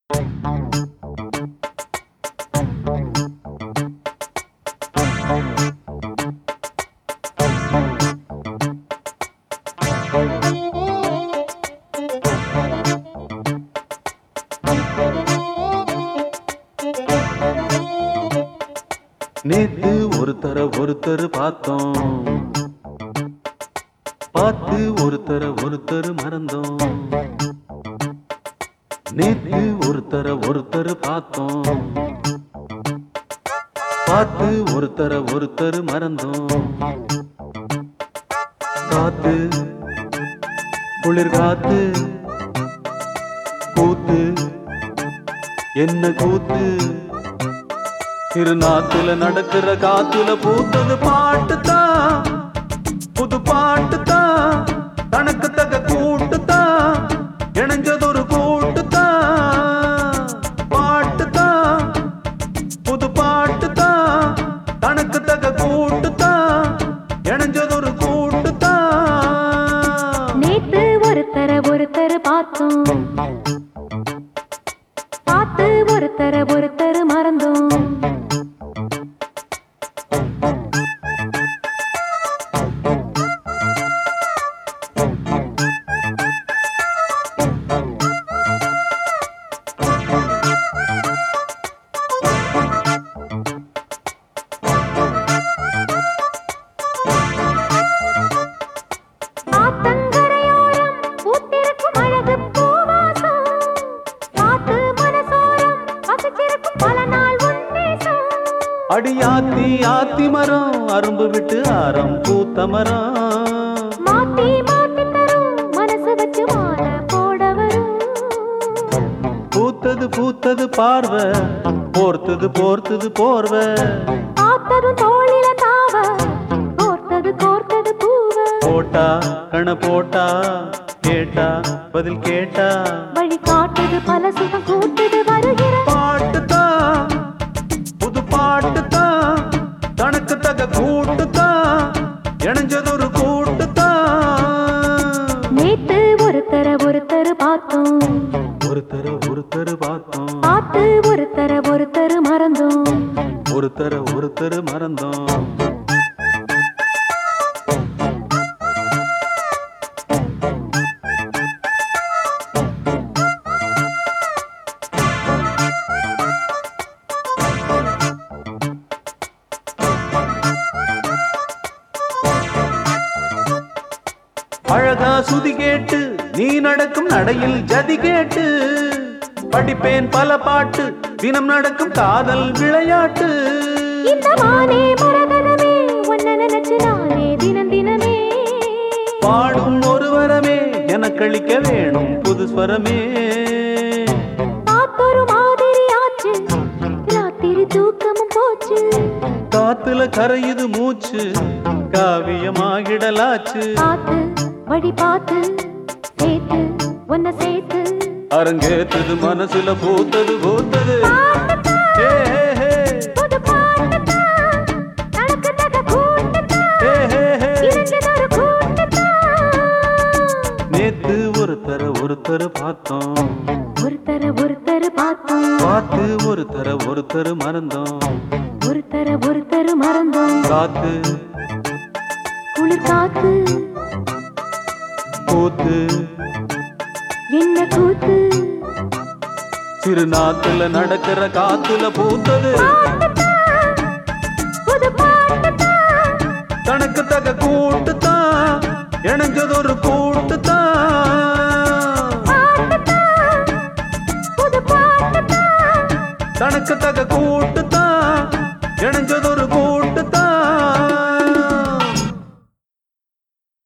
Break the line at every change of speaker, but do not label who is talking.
நேத்து ஒருத்தர ஒருத்தர் பார்த்தோம் பார்த்து ஒருத்தர ஒருத்தர் மறந்தோம் நேத்து ஒருத்தர ஒருத்தர் பார்த்தோம் பார்த்து ஒருத்தர ஒருத்தர் மறந்தோம் காத்து குளிர் காத்து கூத்து என்ன கூத்து திருநாத்துல நடக்கிற காத்துல பூத்தது பாட்டு தான் புது பாட்டு தான் தனக்கு தக்க கூட்டு தான் இணைஞ்சதொரு கூட்டு தான் பாட்டு தான் புது பாட்டு தான் தனக்கு தக்க கூட்டு தான் இணைஞ்சதொரு கூட்டு தான்
நேத்து ஒருத்தர ஒருத்தர் பார்த்தோம் பார்த்து ஒருத்தர ஒருத்தர் மறந்தோம் ஆத்தங்கரையோரம் பூத்திருக்கும் அழகு பூவாசம் காத்து மனசோரம் வசிச்சிருக்கும் பல நாள் உன்னேசம்
அடியாத்தி ஆத்தி மரம் அரும்பு விட்டு ஆரம் பூத்த மரம்
மாத்தி மாத்தி தரும் மனசு வச்சு மாற போட வரும்
பூத்தது பூத்தது பார்வை போர்த்தது போர்த்தது போர்வை
பார்த்ததும் தோளில தாவ கோர்த்தது கோர்த்தது பூவ
போட்டா கண போட்டா கேட்டா பதில் கேட்டா
வழி காட்டுது பல சுகம் கூட்டுது வருகிற
பாட்டு தான் புது பாட்டு தான் தனக்கு தக கூட்டு தான் இணைஞ்சதொரு கூட்டு தான்
நேத்து ஒருத்தர ஒருத்தர் பார்த்தோம்
ஒருத்தர ஒருத்தர் பார்த்தோம்
பார்த்து ஒருத்தர ஒருத்தர் மறந்தோம்
ஒருத்தர ஒருத்தர் மறந்தோம் அழகா சுதி கேட்டு நீ நடக்கும் நடையில் ஜதி கேட்டு படிப்பேன் பல பாட்டு தினம் நடக்கும் காதல் விளையாட்டு
இந்த மானே மரகதமே உன்ன நினைச்சு நானே தினம் தினமே
பாடும் ஒரு வரமே எனக்களிக்க வேணும் புது ஸ்வரமே
காத்தொரு மாதிரி ஆச்சு ராத்திரி தூக்கமும் போச்சு
காத்துல கரையுது மூச்சு காவியமாகிடலாச்சு
பார்த்து வழி பார்த்து சேர்த்து உன்னை சேர்த்து
அரங்கேத்தது மனசுல பூத்தது பூத்தது ஏ, ஹே, ஹே.
புது பாட்டுதான், தனக்கு தக கூட்டுதான்,
ஏ, ஹே, ஹே.
இணைஞ்சதொரு கூட்டுதான்.
நேத்து ஒருத்தர ஒருத்தர் பார்த்தோம்
ஒருத்தர ஒருத்தர் பார்த்தோம்
பார்த்து ஒருத்தர ஒருத்தர் மறந்தோம்
ஒருத்தர ஒருத்தர் மறந்தோம்
காத்து
குளிர் காத்து
கூத்து
என்ன கூத்து
சிறுநாத்துல நடக்கிற காத்துல பூத்தது
பாட்டுதான், புது பாட்டுதான்,
தனக்கு தக கூட்டு தான் இணைஞ்சதொரு கூட்டு தான்
பாட்டுதான், புது பாட்டுதான்.
தனக்கு தக கூட்டு தான் இணைஞ்சதொரு கூட்டு தான்